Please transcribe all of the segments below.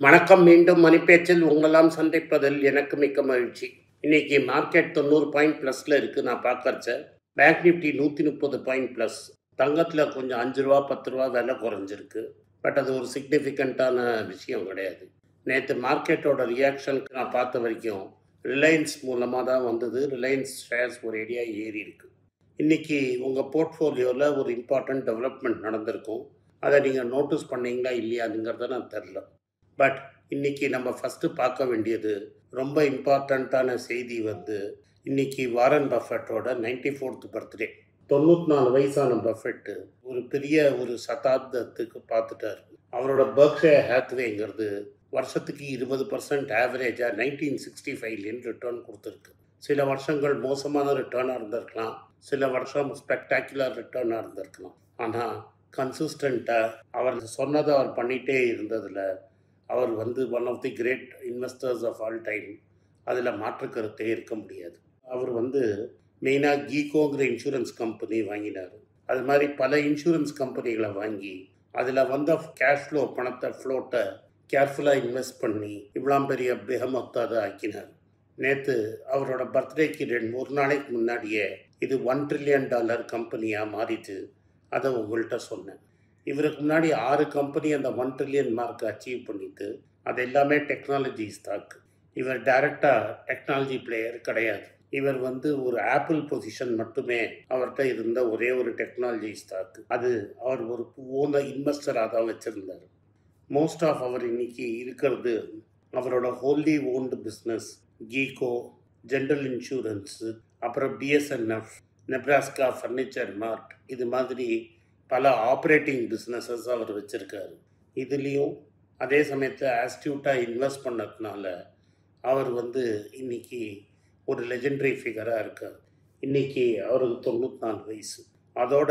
வணக்கம் மீண்டும் மணிப்பேச்சில் உங்களெல்லாம் சந்திப்பதில் எனக்கு மிக்க மகிழ்ச்சி இன்னைக்கு மார்க்கெட் தொண்ணூறு பாயிண்ட் ப்ளஸில் இருக்குது நான் பார்க்கறச்ச பேங்க் நிஃப்டி நூற்றி முப்பது பாயிண்ட் ப்ளஸ் தங்கத்தில் கொஞ்சம் அஞ்சு ரூபா பத்து ரூபா விலை குறைஞ்சிருக்கு பட் அது ஒரு சிக்னிஃபிகண்ட்டான விஷயம் கிடையாது நேற்று மார்க்கெட்டோட ரியாக்ஷனுக்கு நான் பார்த்த வரைக்கும் ரிலையன்ஸ் மூலமாக தான் வந்தது ரிலையன்ஸ் ஷேர்ஸ் ஒரு ஏரியா ஏறி இருக்கு இன்னைக்கு உங்கள் போர்ட்ஃபோலியோவில் ஒரு இம்பார்ட்டண்ட் டெவலப்மெண்ட் நடந்திருக்கும் அதை நீங்கள் நோட்டீஸ் பண்ணீங்களா இல்லையாங்கிறத நான் தெரில பட் இன்னைக்கு நம்ம ஃபஸ்ட்டு பார்க்க வேண்டியது ரொம்ப இம்பார்ட்டண்ட்டான செய்தி வந்து இன்னைக்கு வாரன் பஃபெட்டோட நைன்டி ஃபோர்த் பர்த்டே தொண்ணூற்றி நாலு வயசான பஃபெட்டு ஒரு பெரிய ஒரு சதாப்தத்துக்கு பார்த்துட்டார் அவரோட பர்க்ஷே ஹேத்வேங்கிறது வருஷத்துக்கு இருபது பர்சன்ட் ஆவரேஜாக நைன்டீன் சிக்ஸ்டி ஃபைவ்லேருந்து ரிட்டர்ன் கொடுத்துருக்கு சில வருஷங்கள் மோசமான ரிட்டர்னாக இருந்திருக்கலாம் சில வருஷம் ஸ்பெக்டாக்குலர் ரிட்டர்னாக இருந்திருக்கலாம் ஆனால் கன்சிஸ்டண்ட்டாக அவர் சொன்னதை அவர் பண்ணிகிட்டே இருந்ததில் அவர் வந்து one of the great investors of all time அதில் மாற்று கருத்தே இருக்க முடியாது அவர் வந்து மெயினாக கீகோங்கிற இன்சூரன்ஸ் கம்பெனி வாங்கினார் அது மாதிரி பல இன்சூரன்ஸ் கம்பெனிகளை வாங்கி அதில் வந்த கேஷ் ஃப்ளோ பணத்தை ஃப்ளோட்டை கேர்ஃபுல்லாக இன்வெஸ்ட் பண்ணி இவ்வளோ பெரிய பெஹமொத்தாக அதை ஆக்கினார் நேற்று அவரோட பர்த்டேக்கு ரெண்டு ஒரு நாளைக்கு முன்னாடியே இது ஒன் ட்ரில்லியன் டாலர் கம்பெனியாக மாறிட்டு அதை உங்கள்கிட்ட சொன்னேன் இவருக்கு முன்னாடி ஆறு கம்பெனி அந்த ஒன் ட்ரில்லியன் மார்க்கை அச்சீவ் பண்ணிட்டு அது எல்லாமே டெக்னாலஜி ஸ்டாக் இவர் டைரக்டாக டெக்னாலஜி பிளேயர் கிடையாது இவர் வந்து ஒரு ஆப்பிள் பொசிஷன் மட்டுமே அவர்கிட்ட இருந்த ஒரே ஒரு டெக்னாலஜி ஸ்டாக் அது அவர் ஒரு ஓன இன்வெஸ்டராக தான் வச்சுருந்தார் மோஸ்ட் ஆஃப் அவர் இன்னைக்கு இருக்கிறது அவரோட wholly owned business GEICO general insurance அப்புறம் பிஎஸ்என்எஃப் நெப்ராஸ்கா ஃபர்னிச்சர் மார்ட் இது மாதிரி பல ஆப்ரேட்டிங் பிஸ்னஸஸ் அவர் வச்சுருக்காரு இதுலேயும் அதே சமயத்தில் ஆஸ்டியூட்டாக இன்வெஸ்ட் பண்ணதுனால அவர் வந்து இன்னைக்கு ஒரு லெஜெண்டரி ஃபிகராக இருக்கார் இன்னைக்கு அவருக்கு தொண்ணூற்றி நாலு வயசு அதோட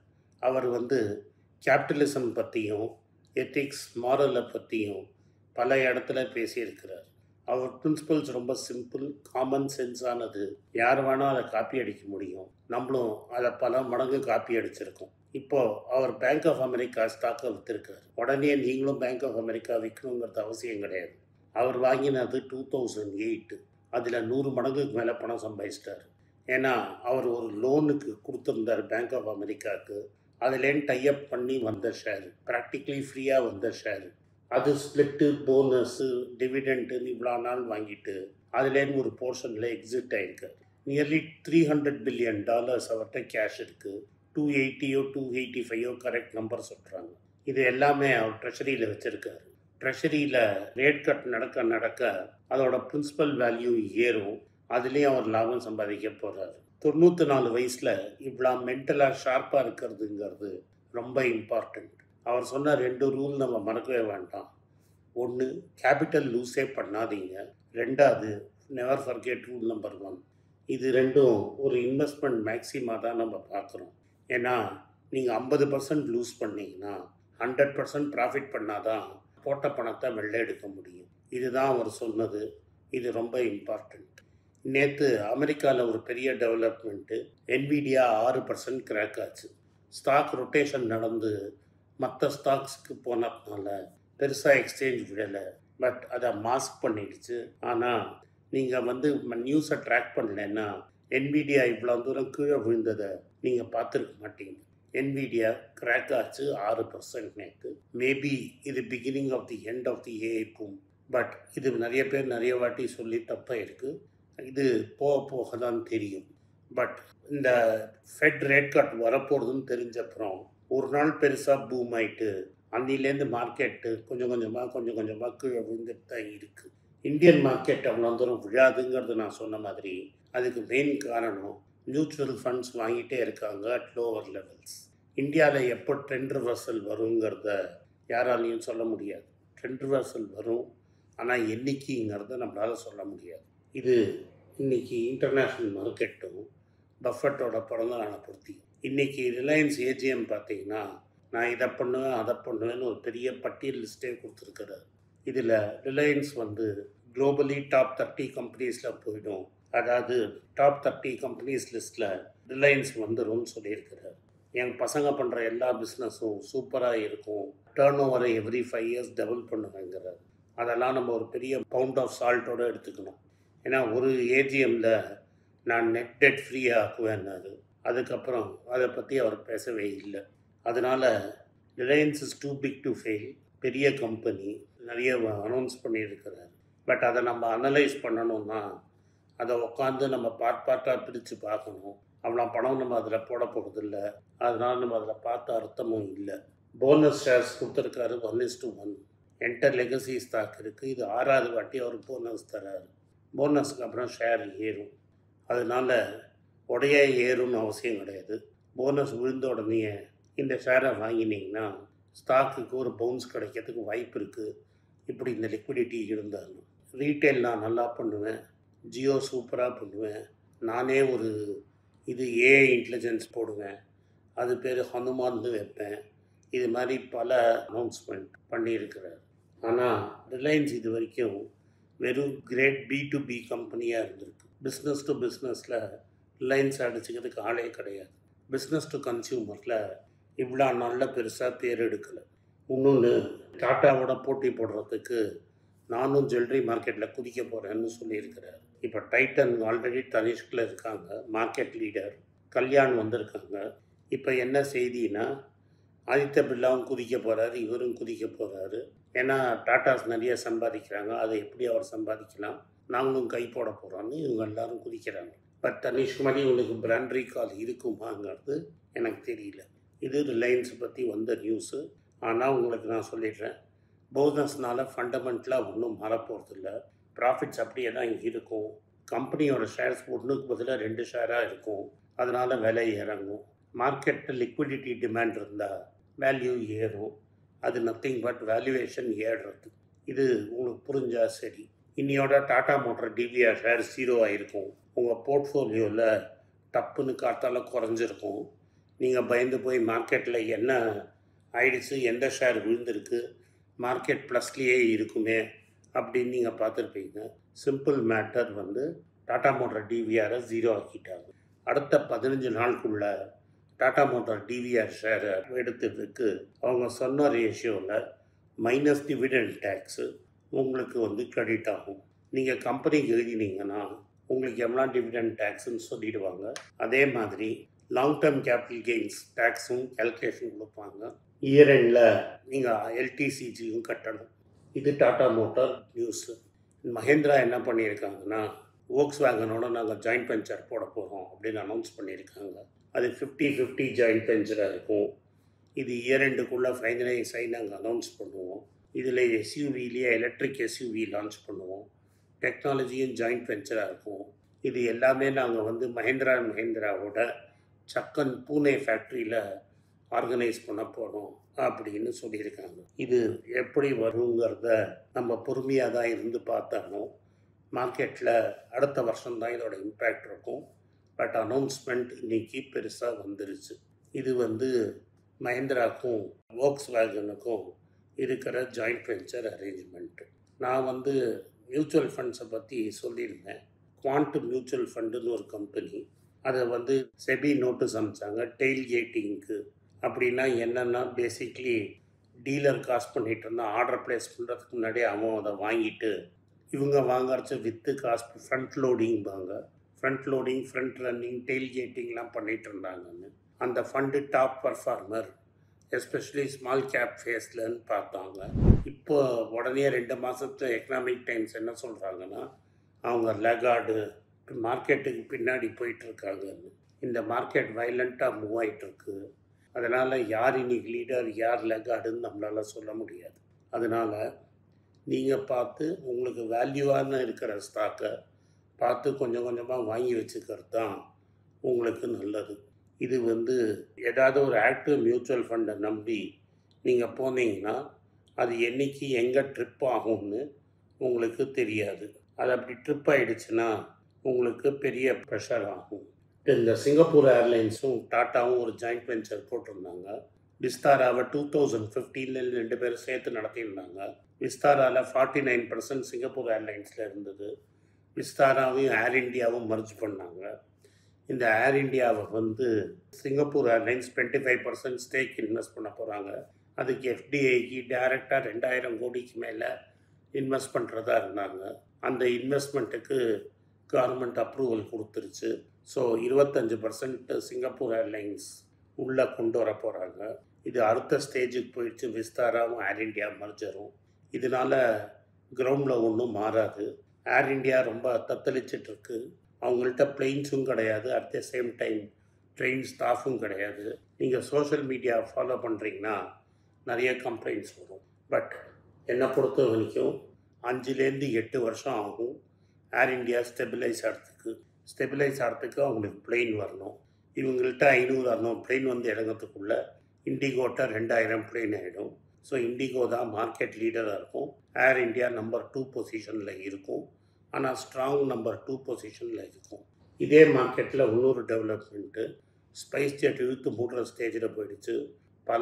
அவர் வந்து கேபிட்டலிசம் பற்றியும் எத்திக்ஸ் மாரலை பற்றியும் பல இடத்துல பேசியிருக்கிறார் அவர் பிரின்சிபல்ஸ் ரொம்ப சிம்பிள் காமன் சென்ஸானது யார் வேணால் அதை காப்பி அடிக்க முடியும் நம்மளும் அதை பல மடங்கு காப்பி அடிச்சிருக்கோம் இப்போ அவர் பேங்க் ஆஃப் அமெரிக்கா ஸ்டாக்கை விற்றுருக்காரு உடனே நீங்களும் பேங்க் ஆஃப் அமெரிக்கா விற்கணுங்கிறது அவசியம் கிடையாது அவர் வாங்கினது டூ தௌசண்ட் எயிட்டு அதில் நூறு மடங்குக்கு மேலே பணம் சம்பாதிச்சிட்டார் ஏன்னா அவர் ஒரு லோனுக்கு கொடுத்துருந்தார் பேங்க் ஆஃப் அமெரிக்காவுக்கு அதுலேருந்து டைஅப் பண்ணி வந்த ஷேர் ப்ராக்டிக்கலி ஃப்ரீயாக வந்த ஷேர் அது ஸ்பிளிட்டு போனஸு டிவிடெண்ட்டுன்னு இவ்வளோ நாள் வாங்கிட்டு அதுலேருந்து ஒரு போர்ஷனில் எக்ஸிட் ஆகிருக்கார் nearly three hundred billion dollars அவர்கிட்ட கேஷ் இருக்குது டூ எயிட்டியோ டூ எயிட்டி ஃபைவோ கரெக்ட் நம்பர் சொல்கிறாங்க இது எல்லாமே அவர் ட்ரெஷரியில் வச்சுருக்காரு ட்ரெஷரியில் ரேட் கட் நடக்க நடக்க அதோட பிரின்சிபல் வேல்யூ ஏறும் அதுலேயும் அவர் லாபம் சம்பாதிக்க போகிறாரு தொண்ணூற்றி நாலு வயசில் இவ்வளோ மென்டலாக ஷார்ப்பாக இருக்கிறதுங்கிறது ரொம்ப இம்பார்ட்டண்ட் அவர் சொன்ன ரெண்டு ரூல் நம்ம மறக்கவே வேண்டாம் ஒன்று கேபிட்டல் லூஸே பண்ணாதீங்க ரெண்டாவது never forget rule number one இது ரெண்டும் ஒரு இன்வெஸ்ட்மெண்ட் மேக்ஸிமாக தான் நம்ம பார்க்குறோம் ஏன்னா நீங்கள் ஐம்பது பர்சன்ட் லூஸ் பண்ணீங்கன்னா ஹண்ட்ரட் பர்சன்ட் ப்ராஃபிட் பண்ணாதான் போட்ட பணத்தை வெள்ளை எடுக்க முடியும் இதுதான் அவர் சொன்னது இது ரொம்ப இம்பார்ட்டண்ட் நேற்று அமெரிக்காவில் ஒரு பெரிய டெவலப்மெண்ட்டு என்விடியா ஆறு பர்சன்ட் கிராக் ஆச்சு ஸ்டாக் ரொட்டேஷன் நடந்து மற்ற ஸ்டாக்ஸுக்கு போனதுனால பெருசாக எக்ஸ்சேஞ்ச் விடலை பட் அதை மாஸ்க் பண்ணிடுச்சு ஆனால் நீங்கள் வந்து நியூஸை ட்ராக் பண்ணலைன்னா என்விடியா இவ்வளோ தூரம் கீழே விழுந்ததை நீங்கள் பார்த்துருக்க மாட்டீங்க என்விடியா கிராக் ஆச்சு ஆறு பர்சன்ட் நேற்று மேபி இது beginning of the end of the AI boom but இது நிறைய பேர் நிறைய வாட்டி சொல்லி தப்பாக இருக்குது இது போக போக தான் தெரியும் பட் இந்த ஃபெட் ரேட் கட் வரப்போகிறதுன்னு தெரிஞ்சப்புறம் ஒரு நாள் பெருசாக பூம் ஆயிட்டு அன்னிலேருந்து மார்க்கெட்டு கொஞ்சம் கொஞ்சமாக கொஞ்சம் கொஞ்சமாக கீழே விழுந்துட்டு தான் இருக்குது இந்தியன் மார்க்கெட் அவ்வளோ தூரம் விழாதுங்கிறது நான் சொன்ன மாதிரி அதுக்கு மெயின் காரணம் மியூச்சுவல் ஃபண்ட்ஸ் வாங்கிட்டே இருக்காங்க அட் லோவர் லெவல்ஸ் இந்தியாவில் எப்போ ட்ரெண்ட் ரிவர்சல் வருங்கிறத யாராலையும் சொல்ல முடியாது ட்ரெண்ட் ரிவர்சல் வரும் ஆனால் என்னைக்குங்கிறத நம்மளால் சொல்ல முடியாது இது இன்னைக்கு இன்டர்நேஷ்னல் மார்க்கெட்டும் பஃபட்டோட பிறந்த நாளை பொருத்தி இன்றைக்கி ரிலையன்ஸ் ஏஜிஎம் பார்த்தீங்கன்னா நான் இதை பண்ணுவேன் அதை பண்ணுவேன்னு ஒரு பெரிய பட்டியல் லிஸ்ட்டே கொடுத்துருக்குறாரு இதில் ரிலையன்ஸ் வந்து குளோபலி டாப் தேர்ட்டி கம்பெனிஸில் போயிடும் அதாவது டாப் தேர்ட்டி கம்பெனிஸ் லிஸ்ட்டில் ரிலையன்ஸ் வந்துரும்னு சொல்லியிருக்கிறார் என் பசங்க பண்ணுற எல்லா பிஸ்னஸும் சூப்பராக இருக்கும் டேர்ன் ஓவரை எவ்ரி ஃபைவ் இயர்ஸ் டபுள் பண்ணுவேங்கிறார் அதெல்லாம் நம்ம ஒரு பெரிய பவுண்ட் ஆஃப் சால்ட்டோடு எடுத்துக்கணும் ஏன்னா ஒரு ஏஜிஎம்மில் நான் நெட் டெட் ஃப்ரீயாக ஆக்குவேன்னாரு அதுக்கப்புறம் அதை பற்றி அவர் பேசவே இல்லை அதனால் Reliance is too big to fail பெரிய கம்பெனி நிறைய அனௌன்ஸ் பண்ணியிருக்கிறார் பட் அதை நம்ம அனலைஸ் பண்ணணும்னா அதை உட்காந்து நம்ம பார்ட் பார்ட்டாக பிரித்து பார்க்கணும் அவ்வளோ பணம் நம்ம அதில் போட போகிறதில்ல அதனால் நம்ம அதில் பார்த்த அர்த்தமும் இல்லை போனஸ் ஷேர்ஸ் கொடுத்துருக்காரு ஒன் இஸ் டு ஒன் என்டர் லெகசி ஸ்டாக் இருக்குது இது ஆறாவது வாட்டி அவர் போனஸ் தராரு போனஸ்க்கு அப்புறம் ஷேர் ஏறும் அதனால் உடைய ஏறும்னு அவசியம் கிடையாது போனஸ் விழுந்த உடனே இந்த ஷேரை வாங்கினீங்கன்னா ஸ்டாக்குக்கு ஒரு பவுன்ஸ் கிடைக்கிறதுக்கு வாய்ப்பு இருக்குது இப்படி இந்த லிக்விடிட்டி இருந்தாலும் ரீட்டைல் நான் நல்லா பண்ணுவேன் ஜியோ சூப்பராக பண்ணுவேன் நானே ஒரு இது ஏஐ இன்டெலிஜென்ஸ் போடுவேன் அது பேர் ஹனுமான்னு வைப்பேன் இது மாதிரி பல அனௌன்ஸ்மெண்ட் பண்ணியிருக்கிறார் ஆனால் ரிலையன்ஸ் இது வரைக்கும் வெறும் கிரேட் பி டு பி கம்பெனியாக இருந்திருக்கு பிஸ்னஸ் டு பிஸ்னஸில் ரிலையன்ஸ் அடிச்சுக்கிறதுக்கு ஆளே கிடையாது பிஸ்னஸ் டு கன்சியூமரில் இவ்வளோ நல்ல பெருசாக பேர் எடுக்கலை இன்னொன்று டாட்டாவோட போட்டி போடுறதுக்கு நானும் ஜுவல்லரி மார்க்கெட்டில் குதிக்க போகிறேன்னு சொல்லியிருக்கிறார் இப்போ டைட்டன் ஆல்ரெடி தனிஷ்கில் இருக்காங்க மார்க்கெட் லீடர் கல்யாண் வந்திருக்காங்க இப்போ என்ன செய்தினா ஆதித்ய பிர்லாவும் குதிக்க போகிறாரு இவரும் குதிக்க போகிறாரு ஏன்னா டாட்டாஸ் நிறைய சம்பாதிக்கிறாங்க அதை எப்படி அவர் சம்பாதிக்கலாம் நாங்களும் கை போட போகிறோன்னு இவங்க எல்லாரும் குதிக்கிறாங்க பட் தனிஷ் மாதிரி இவனுக்கு பிராண்ட் ரீகால் இருக்குமாங்கிறது எனக்கு தெரியல இது ரிலையன்ஸ் பற்றி வந்த நியூஸு ஆனால் உங்களுக்கு நான் சொல்லிடுறேன் போனஸ்னால ஃபண்டமெண்டலாக ஒன்றும் மாறப்போகிறதில்ல ப்ராஃபிட்ஸ் அப்படியே தான் இருக்கும் கம்பெனியோட ஷேர்ஸ் ஒன்றுக்கு பதிலாக ரெண்டு ஷேராக இருக்கும் அதனால் விலை இறங்கும் மார்க்கெட்டில் லிக்விடிட்டி டிமாண்ட் இருந்தால் வேல்யூ ஏறும் அது நத்திங் பட் வேல்யூவேஷன் ஏறுறது இது உங்களுக்கு புரிஞ்சால் சரி இன்னையோட Tata motor DVR share zero ஆகிருக்கும் உங்கள் போர்ட்ஃபோலியோவில் டப்புன்னு காத்தால குறைஞ்சிருக்கும் நீங்கள் பயந்து போய் மார்க்கெட்டில் என்ன ஆயிடுச்சு எந்த ஷேர் விழுந்திருக்கு மார்க்கெட் ப்ளஸ்லேயே இருக்குமே அப்படின்னு நீங்கள் பார்த்துருப்பீங்க சிம்பிள் மேட்டர் வந்து டாடா மோட்டர் டிவிஆரை ஜீரோ ஆக்கிட்டாங்க அடுத்த பதினஞ்சு நாளுக்குள்ள டாடா மோட்டார் டிவிஆர் ஷேரை எடுத்ததுக்கு அவங்க சொன்ன ரேஷியோவில் மைனஸ் டிவிடெண்ட் டேக்ஸு உங்களுக்கு வந்து கிரெடிட் ஆகும் நீங்கள் கம்பெனிக்கு எழுதினீங்கன்னா உங்களுக்கு எவ்வளோ டிவிடெண்ட் டேக்ஸ்ன்னு சொல்லிடுவாங்க அதே மாதிரி லாங் டேர்ம் கேபிட்டல் கெயின்ஸ் டேக்ஸும் கேல்குலேஷன் கொடுப்பாங்க இயர் எண்டில் நீங்கள் எல்டிசிஜியும் கட்டணும் இது டாடா மோட்டார் நியூஸு மஹேந்திரா என்ன பண்ணியிருக்காங்கன்னா ஓக்ஸ் வேகனோட நாங்கள் ஜாயிண்ட் வெஞ்சர் போட போகிறோம் அப்படின்னு அனௌன்ஸ் பண்ணியிருக்காங்க அது ஃபிஃப்டி ஃபிஃப்டி ஜாயிண்ட் வெஞ்சராக இருக்கும் இது இயர் எண்டுக்குள்ளே ஃபைனலைஸ் ஆகி நாங்கள் அனௌன்ஸ் பண்ணுவோம் இதில் எஸ்யூவிலேயே எலக்ட்ரிக் எஸ்யூவி லான்ச் பண்ணுவோம் டெக்னாலஜியும் ஜாயிண்ட் வெஞ்சராக இருக்கும் இது எல்லாமே நாங்கள் வந்து மஹேந்திரா அண்ட் மஹேந்திராவோட சக்கன் பூனே ஃபேக்ட்ரியில் ஆர்கனைஸ் பண்ண போகிறோம் அப்படின்னு சொல்லியிருக்காங்க இது எப்படி வருங்கிறத நம்ம பொறுமையாக தான் இருந்து பார்த்தாலும் மார்க்கெட்டில் அடுத்த வருஷம் தான் இதோட இம்பேக்ட் இருக்கும் பட் அனௌன்ஸ்மெண்ட் இன்னைக்கு பெருசாக வந்துருச்சு இது வந்து மஹேந்திராக்கும் ஓக்ஸ் வேகனுக்கும் இருக்கிற ஜாயிண்ட் வெஞ்சர் அரேஞ்ச்மெண்ட்டு நான் வந்து மியூச்சுவல் ஃபண்ட்ஸை பற்றி சொல்லியிருந்தேன் குவாண்ட் மியூச்சுவல் ஃபண்டுன்னு ஒரு கம்பெனி அதை வந்து செபி நோட்டீஸ் அனுப்பிச்சாங்க டெய்ல் கேட்டிங்க்கு அப்படின்னா என்னென்னா பேசிக்லி டீலர் காசு பண்ணிகிட்டு இருந்தால் ஆர்டர் ப்ளேஸ் பண்ணுறதுக்கு முன்னாடியே அவன் அதை வாங்கிட்டு இவங்க வாங்கறச்ச விற்று காசு ஃப்ரண்ட் லோடிங்பாங்க front loading front running tail கேட்டிங்லாம் பண்ணிகிட்டு இருந்தாங்கன்னு அந்த fund top performer especially small cap ஃபேஸ்லன்னு பார்த்தாங்க இப்போ உடனே ரெண்டு மாதத்து எக்கனாமிக் டைம்ஸ் என்ன சொல்கிறாங்கன்னா அவங்க லெகார்டு மார்க்கெட்டுக்கு பின்னாடி போயிட்டுருக்காங்கன்னு இந்த மார்க்கெட் வைலண்ட்டாக மூவ் ஆகிட்டுருக்கு அதனால் யார் இன்னைக்கு லீடர் யார் லெகார்டுன்னு நம்மளால் சொல்ல முடியாது அதனால் நீங்கள் பார்த்து உங்களுக்கு வேல்யூவான இருக்கிற ஸ்டாக்கை பார்த்து கொஞ்சம் கொஞ்சமாக வாங்கி வச்சுக்கிறது தான் உங்களுக்கு நல்லது இது வந்து ஏதாவது ஒரு ஆக்டிவ் மியூச்சுவல் ஃபண்டை நம்பி நீங்கள் போனீங்கன்னா அது என்றைக்கு எங்கே ட்ரிப் ஆகும்னு உங்களுக்கு தெரியாது அது அப்படி ட்ரிப் ஆகிடுச்சுன்னா உங்களுக்கு பெரிய ப்ரெஷர் ஆகும் இந்த சிங்கப்பூர் ஏர்லைன்ஸும் டாட்டாவும் ஒரு ஜாயிண்ட் வெஞ்சர் போட்டிருந்தாங்க விஸ்தாராவை டூ தௌசண்ட் ஃபிஃப்டீனில் ரெண்டு பேரும் சேர்த்து நடத்தியிருந்தாங்க விஸ்தாராவில் ஃபார்ட்டி நைன் பர்சன்ட் சிங்கப்பூர் ஏர்லைன்ஸில் இருந்தது விஸ்தாராவையும் ஏர் இண்டியாவும் மர்ஜ் பண்ணாங்க இந்த ஏர் இண்டியாவை வந்து Singapore airlines twenty five percent stake invest பண்ண போகிறாங்க அதுக்கு எஃப்டிஐக்கு டைரெக்டாக ரெண்டாயிரம் கோடிக்கு மேலே இன்வெஸ்ட் பண்ணுறதா இருந்தாங்க அந்த இன்வெஸ்ட்மெண்ட்டுக்கு கவர்மெண்ட் அப்ரூவல் கொடுத்துருச்சு ஸோ இருபத்தஞ்சு பர்சன்ட் சிங்கப்பூர் ஏர்லைன்ஸ் உள்ளே கொண்டு வர போகிறாங்க இது அடுத்த ஸ்டேஜுக்கு போயிடுச்சு விஸ்தாராவும் ஏர் இண்டியா மர்ஜரும் இதனால் கிரவுண்டில் ஒன்றும் மாறாது ஏர் இண்டியா ரொம்ப தத்தளிச்சிட்டு இருக்கு அவங்கள்ட்ட பிளெயின்ஸும் கிடையாது at the same time train ஸ்டாஃபும் கிடையாது நீங்கள் சோஷியல் மீடியா ஃபாலோ பண்ணுறீங்கன்னா நிறைய கம்ப்ளைண்ட்ஸ் வரும் பட் என்னை பொறுத்த வரைக்கும் அஞ்சுலேருந்து எட்டு வருஷம் ஆகும் ஏர் இண்டியா ஸ்டெபிலைஸ் ஆகிறதுக்கு ஸ்டெபிலைஸ் ஆகிறதுக்கு அவங்களுக்கு பிளெயின் வரணும் இவங்கள்ட்ட ஐநூறு அறநூறு பிளெயின் வந்து இறங்கிறதுக்குள்ள இண்டிகோட்ட ரெண்டாயிரம் பிளெயின் ஆகிடும் ஸோ இண்டிகோ தான் மார்க்கெட் லீடராக இருக்கும் ஏர் இண்டியா நம்பர் டூ பொசிஷனில் இருக்கும் ஆனால் ஸ்ட்ராங் நம்பர் டூ பொசிஷனில் இருக்கும் இதே மார்க்கெட்டில் இன்னொரு டெவலப்மெண்ட்டு ஸ்பைஸ் ஜெட் இழுத்து மூடுற ஸ்டேஜில் போயிடுச்சு பல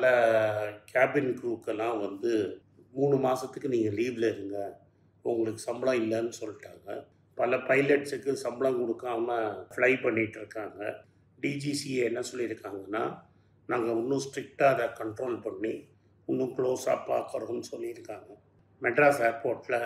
கேபின் க்ரூக்கெல்லாம் வந்து மூணு மாதத்துக்கு நீங்கள் லீவில் இருங்க உங்களுக்கு சம்பளம் இல்லைன்னு சொல்லிட்டாங்க பல பைலட்ஸுக்கு சம்பளம் கொடுக்காம ஃப்ளை பண்ணிகிட்டு இருக்காங்க டிஜிசிஏ என்ன சொல்லியிருக்காங்கன்னா நாங்கள் இன்னும் ஸ்ட்ரிக்டாக அதை கண்ட்ரோல் பண்ணி இன்னும் க்ளோஸாக பார்க்குறோம்னு சொல்லியிருக்காங்க மெட்ராஸ் ஏர்போர்ட்டில்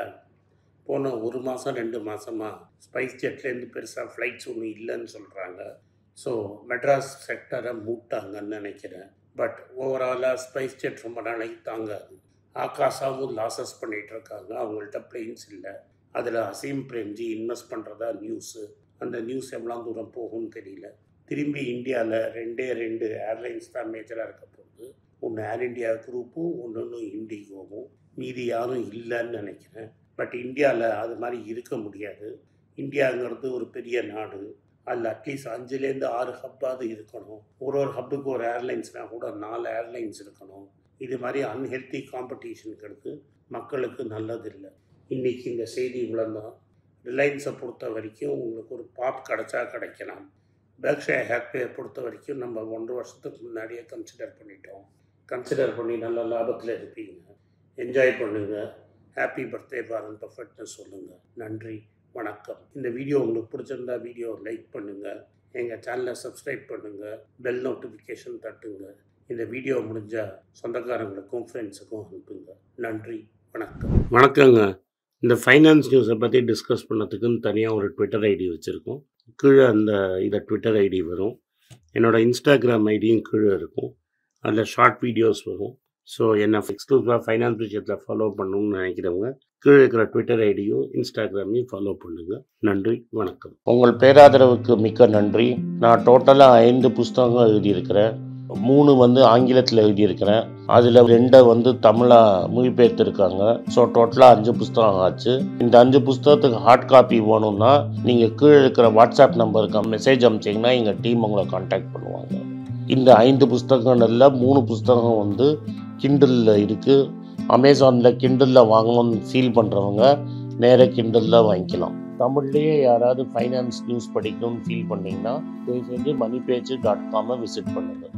போன ஒரு மாதம் ரெண்டு மாதமாக ஸ்பைஸ் ஜெட்லேருந்து பெருசாக ஃப்ளைட்ஸ் ஒன்றும் இல்லைன்னு சொல்கிறாங்க ஸோ மெட்ராஸ் செக்டரை மூட்டாங்கன்னு நினைக்கிறேன் பட் ஓவராலாக ஸ்பைஸ் ஜெட் ரொம்ப நாளைக்கு தாங்காது ஆகாஷாவும் லாசஸ் பண்ணிகிட்டு இருக்காங்க அவங்கள்ட்ட பிளெயின்ஸ் இல்லை அதில் அசீம் பிரேம்ஜி இன்வெஸ்ட் பண்ணுறதா நியூஸு அந்த நியூஸ் எவ்வளோ தூரம் போகும்னு தெரியல திரும்பி இந்தியாவில் ரெண்டே ரெண்டு ஏர்லைன்ஸ் தான் மேஜராக இருக்க போகுது ஒன்று ஏர் இண்டியா குரூப்பும் ஒன்று இண்டிகோவும் மீதி யாரும் இல்லைன்னு நினைக்கிறேன் பட் இந்தியாவில் அது மாதிரி இருக்க முடியாது இந்தியாங்கிறது ஒரு பெரிய நாடு அதில் அட்லீஸ்ட் அஞ்சுலேருந்து ஆறு ஹப்பாவது இருக்கணும் ஒரு ஒரு ஹப்புக்கு ஒரு ஏர்லைன்ஸ்னால் கூட நாலு ஏர்லைன்ஸ் இருக்கணும் இது மாதிரி அன்ஹெல்த்தி காம்படிஷனுங்கிறது மக்களுக்கு நல்லதில்லை இன்றைக்கி இந்த செய்தி இவ்வளோதான் ரிலையன்ஸை பொறுத்த வரைக்கும் உங்களுக்கு ஒரு பாப் கிடச்சா கிடைக்கலாம் பேக்ஷா ஹேக்பே பொறுத்த வரைக்கும் நம்ம ஒன்றரை வருஷத்துக்கு முன்னாடியே கன்சிடர் பண்ணிட்டோம் கன்சிடர் பண்ணி நல்ல லாபத்தில் இருப்பீங்க என்ஜாய் பண்ணுங்கள் ஹாப்பி பர்த்டே பாரன் பர்ஃபெக்ட்னு சொல்லுங்கள் நன்றி வணக்கம் இந்த வீடியோ உங்களுக்கு பிடிச்சிருந்தா வீடியோ லைக் பண்ணுங்கள் எங்கள் சேனலை சப்ஸ்கிரைப் பண்ணுங்கள் பெல் நோட்டிஃபிகேஷன் தட்டுங்க இந்த வீடியோ முடிஞ்சால் சொந்தக்காரங்களுக்கும் ஃப்ரெண்ட்ஸுக்கும் அனுப்புங்க நன்றி வணக்கம் வணக்கங்க இந்த ஃபைனான்ஸ் நியூஸை பற்றி டிஸ்கஸ் பண்ணதுக்குன்னு தனியாக ஒரு ட்விட்டர் ஐடி வச்சுருக்கோம் கீழே அந்த இதை ட்விட்டர் ஐடி வரும் என்னோடய இன்ஸ்டாகிராம் ஐடியும் கீழே இருக்கும் அதில் ஷார்ட் வீடியோஸ் வரும் ஸோ என்னை எக்ஸ்க்ளூசிவாக ஃபைனான்ஸ் விஷயத்தில் ஃபாலோ பண்ணணும்னு நினைக்கிறவங்க கீழே இருக்கிற ட்விட்டர் ஐடியும் இன்ஸ்டாகிராமையும் ஃபாலோ பண்ணுங்கள் நன்றி வணக்கம் உங்கள் பேராதரவுக்கு மிக்க நன்றி நான் டோட்டலாக ஐந்து புஸ்தகங்கள் எழுதியிருக்கிறேன் மூணு வந்து ஆங்கிலத்தில் எழுதியிருக்கிறேன் அதில் ரெண்டை வந்து தமிழாக மொழிபெயர்த்துருக்காங்க ஸோ டோட்டலாக அஞ்சு புஸ்தகம் ஆச்சு இந்த அஞ்சு புஸ்தகத்துக்கு ஹார்ட் காப்பி வேணும்னா நீங்கள் கீழே இருக்கிற வாட்ஸ்அப் நம்பருக்கு மெசேஜ் அனுப்பிச்சிங்கன்னா எங்கள் டீம் உங்களை காண்டாக்ட் பண்ணுவாங்க இந்த ஐந்து புஸ்தகங்களில் மூணு புஸ்தகம் வந்து கிண்டலில் இருக்குது அமேசானில் கிண்டலில் வாங்கணும்னு ஃபீல் பண்ணுறவங்க நேராக கிண்டலில் வாங்கிக்கலாம் தமிழ்லேயே யாராவது ஃபைனான்ஸ் நியூஸ் படிக்கணும்னு ஃபீல் பண்ணிங்கன்னா தயவு செஞ்சு மணி பேஜ் டாட் காமை விசிட் பண்ணுங்கள்